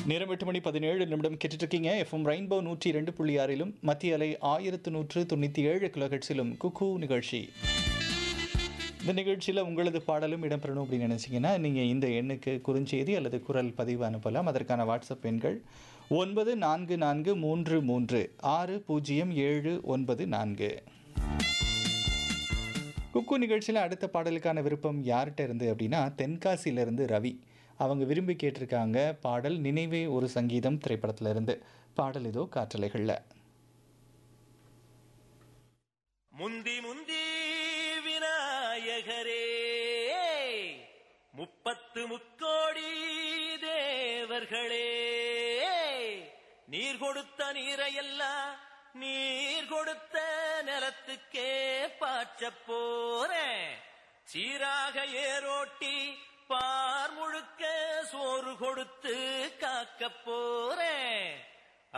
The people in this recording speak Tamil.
நேரம் எட்டு மணி பதினேழு நிமிடம் கேட்டுட்டு இருக்கீங்க எஃப்எம் ரெயின்போ நூற்றி ரெண்டு புள்ளி ஆறிலும் மத்திய அலை ஆயிரத்து நூற்று தொண்ணூற்றி ஏழு கிலோஹெட்ஸிலும் குக்கு நிகழ்ச்சி இந்த நிகழ்ச்சியில் உங்களது பாடலும் இடம்பெறணும் அப்படின்னு நினச்சிங்கன்னா நீங்கள் இந்த எண்ணுக்கு குறுஞ்செய்தி அல்லது குரல் பதிவு அனுப்பலாம் அதற்கான வாட்ஸ்அப் எண்கள் ஒன்பது நான்கு நான்கு மூன்று மூன்று ஆறு பூஜ்ஜியம் ஏழு ஒன்பது நான்கு குக்கு நிகழ்ச்சியில் அடுத்த பாடலுக்கான விருப்பம் யார்கிட்ட இருந்து அப்படின்னா தென்காசியிலிருந்து ரவி அவங்க விரும்பி கேட்டிருக்காங்க பாடல் நினைவே ஒரு சங்கீதம் திரைப்படத்துல இருந்து பாடல் இதோ காற்றலைகளில் முந்தி முந்தி விநாயகரே முப்பத்து முக்கோடி தேவர்களே நீர் கொடுத்த நீரையெல்லாம் நீர் கொடுத்த நிலத்துக்கே பாய்ச்சப் போறேன் சீராக ஏரோட்டி பார் முழுக்க சோறு கொடுத்து காக்கப் போறேன்